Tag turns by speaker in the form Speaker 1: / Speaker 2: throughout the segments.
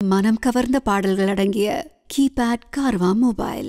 Speaker 1: மனம் கவர்ந்த பாடல்கள் அடங்கிய கீபேட் கார்வா மொபைல்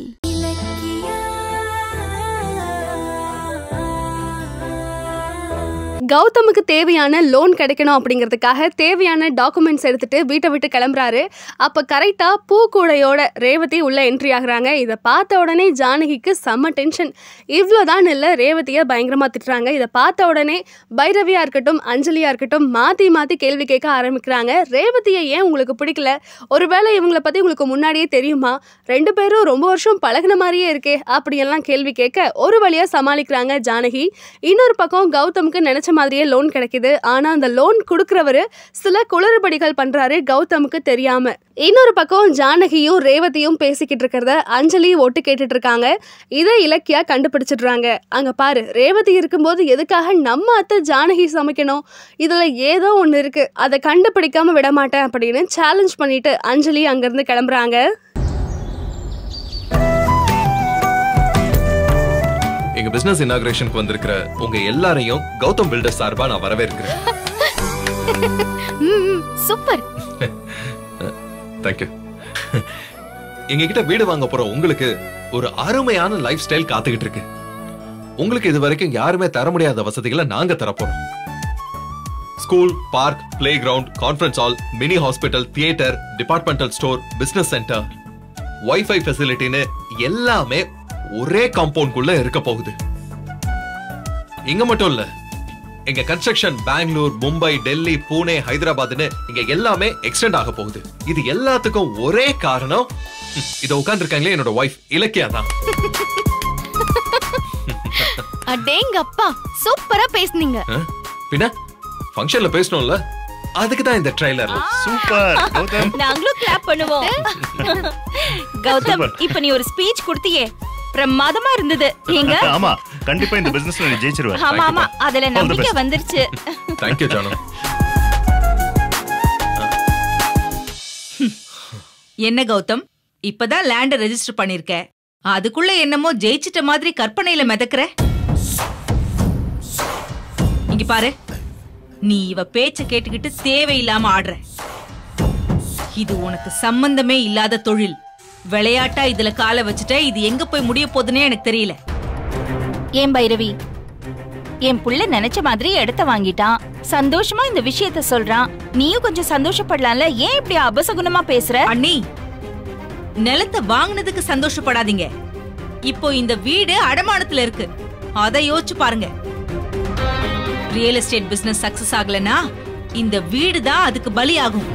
Speaker 2: கௌதமுக்கு தேவையான லோன் கிடைக்கணும் அப்படிங்கிறதுக்காக தேவையான டாக்குமெண்ட்ஸ் எடுத்துட்டு வீட்டை விட்டு கிளம்புறாரு அப்போ கரெக்டாக பூக்கூடையோட ரேவதி உள்ள என்ட்ரி ஆகுறாங்க இதை பார்த்த உடனே ஜானகிக்கு செம்ம டென்ஷன் இவ்வளோதான் இல்லை ரேவதியை பயங்கரமாக திட்டுறாங்க இதை பார்த்த உடனே பைரவியா இருக்கட்டும் அஞ்சலியா இருக்கட்டும் மாற்றி மாற்றி கேள்வி கேட்க ஆரம்பிக்கிறாங்க ரேவதியை ஏன் உங்களுக்கு பிடிக்கல ஒருவேளை இவங்களை பற்றி உங்களுக்கு முன்னாடியே தெரியுமா ரெண்டு பேரும் ரொம்ப வருஷம் பழகுன மாதிரியே இருக்கே அப்படியெல்லாம் கேள்வி கேட்க ஒரு வழியாக சமாளிக்கிறாங்க ஜானகி இன்னொரு பக்கம் கௌதமுக்கு நினைச்ச மாதிரியே லோன் கிடைக்குது ஆனா அந்த லோன் கொடுக்கறவரு சில குளறுபடிகள் பண்றாரு கௌதமுக்கு தெரியாம இன்னொரு பக்கம் ஜானகியும் ரேவதியும் பேசிக்கிட்டு இருக்கிறத அஞ்சலி ஒட்டு கேட்டுட்டு இருக்காங்க இதை இலக்கியா கண்டுபிடிச்சிடுறாங்க அங்க பாரு ரேவதி இருக்கும்போது எதுக்காக நம்ம அத்தை ஜானகி சமைக்கணும் இதுல ஏதோ ஒண்ணு இருக்கு அதை கண்டுபிடிக்காம விட மாட்டேன் அப்படின்னு சேலஞ்ச் பண்ணிட்டு அஞ்சலி அங்கிருந்து கிளம்புறாங்க
Speaker 3: எங்க பிசினஸ் இனாகிரேஷனுக்கு வந்திருக்கிற உங்க எல்லாரையும் கௌதம் பில்டர்ஸ் சார்பா நான் வரவேற்கிறேன்
Speaker 4: சூப்பர்
Speaker 3: தேங்க்யூ எங்க கிட்ட வீடு வாங்க போற உங்களுக்கு ஒரு அருமையான லைஃப் ஸ்டைல் காத்துக்கிட்டு இருக்கு உங்களுக்கு இது வரைக்கும் யாருமே தர முடியாத வசதிகளை நாங்க தரப்போறோம் school park play ground conference hall mini hospital theatre departmental store business centre wifi ஃபெசிலிட்டின்னு எல்லாமே ஒரே காம்பவுண்ட்குள்ள இருக்க போகுது இங்க மட்டும் இல்ல எங்க கன்ஸ்ட்ரக்ஷன் பெங்களூர் மும்பை டெல்லி பூனே ஹைதராபாத்னு இங்க எல்லாமே எக்ஸ்டெண்ட் ஆக போகுது இது எல்லாத்துக்கும் ஒரே காரணம் ம், இத உட்கார்ந்துருக்காங்களே என்னோட ஒய்ஃப் இலக்கியா தான்
Speaker 4: அடேங்கப்பா சூப்பரா பேசுனீங்க
Speaker 3: ஆ? பின்ன ஃபங்க்ஷன்ல பேசணும்ல அதுக்கு தான் இந்த ட்ரைலர்
Speaker 5: சூப்பர் கௌதம்
Speaker 6: நாங்களும் கிளாப் பண்ணுவோம் கௌதம் இப்ப நீ ஒரு ஸ்பீச் கொடுத்தியே பிரமாதமா இருந்தது எங்க
Speaker 5: ஆமா கண்டிப்பா இந்த பிசினஸ்ல நீ ஜெயிச்சிருவ
Speaker 6: ஆமா ஆமா அதுல
Speaker 5: All the
Speaker 6: நம்பிக்கை
Speaker 5: best.
Speaker 6: வந்துருச்சு
Speaker 3: தேங்க்யூ ஜானு
Speaker 7: என்ன கௌதம் இப்பதான் லேண்ட ரெஜிஸ்டர் பண்ணிருக்க அதுக்குள்ள என்னமோ ஜெயிச்சிட்ட மாதிரி கற்பனையில மிதக்குற இங்க பாரு நீ இவ பேச்ச கேட்டுக்கிட்டு தேவையில்லாம ஆடுற இது உனக்கு சம்பந்தமே இல்லாத தொழில் விளையாட்டா இதுல காலை வச்சுட்ட இது எங்க போய் முடிய போகுதுன்னே எனக்கு தெரியல
Speaker 6: ஏன் பைரவி என் புள்ள நினைச்ச மாதிரி இடத்த வாங்கிட்டான் சந்தோஷமா இந்த விஷயத்த சொல்றான் நீயும் கொஞ்சம் சந்தோஷப்படலாம்ல ஏன் இப்படி அபசகுனமா பேசுற
Speaker 7: அண்ணி நிலத்தை வாங்குனதுக்கு சந்தோஷப்படாதீங்க இப்போ இந்த வீடு அடமானத்துல இருக்கு அதை யோசிச்சு பாருங்க ரியல் எஸ்டேட் பிசினஸ் சக்சஸ் ஆகலனா இந்த வீடு தான் அதுக்கு பலியாகும்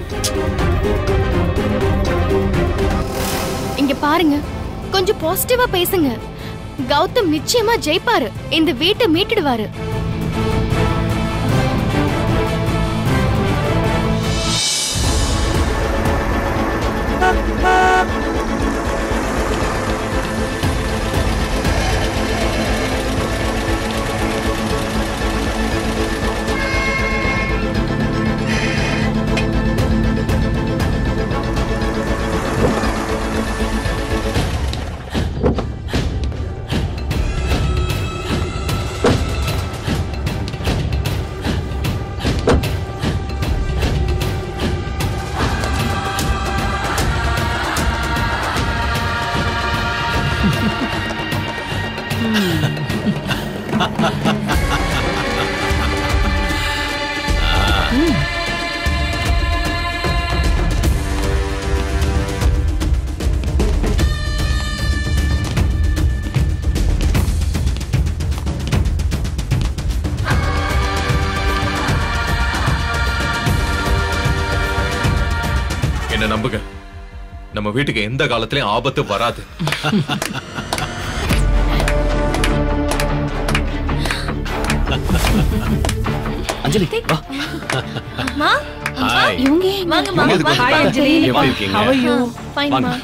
Speaker 4: இங்க பாருங்க கொஞ்சம் பாசிட்டிவா பேசுங்க கௌதம் நிச்சயமா ஜெயிப்பாரு இந்த வீட்டை மீட்டுடுவாரு
Speaker 3: என்ன நம்புங்க நம்ம வீட்டுக்கு எந்த காலத்திலயும் ஆபத்து வராது
Speaker 8: அஞ்சலி வா ஹாய்
Speaker 4: இவங்க
Speaker 6: வாங்க
Speaker 3: வாங்க, இது கொஞ்சம்
Speaker 7: Hi,
Speaker 3: பாருங்க.
Speaker 7: அஞ்சலி.
Speaker 8: எப்படி இருக்கீங்க?
Speaker 7: How are you?
Speaker 4: ஃபைன்மா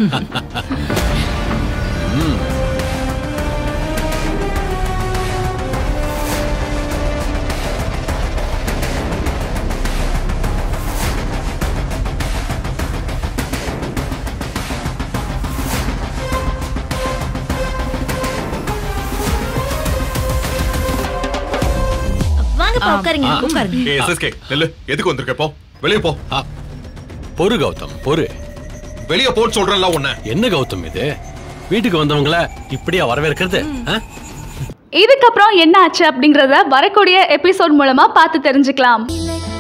Speaker 6: வாங்கப்பா உட்காருங்க
Speaker 7: உட்காருங்க
Speaker 3: ஏய் எஸ்எஸ்கே நெல்லு எதுக்கு வந்திருக்க போ வெளியே போ
Speaker 8: பொறு கௌதம் பொறு
Speaker 3: வெளிய போன்னு சொல்றேன்ல உன்னை
Speaker 8: என்ன கௌதம் இது வீட்டுக்கு வந்தவங்கள இப்படியா வரவேற்கிறது ஆ?
Speaker 2: இதுக்கப்புறம் என்ன ஆச்சு அப்படிங்கறத வரக்கூடிய எபிசோட் மூலமா பார்த்து தெரிஞ்சுக்கலாம்
Speaker 9: இல்லை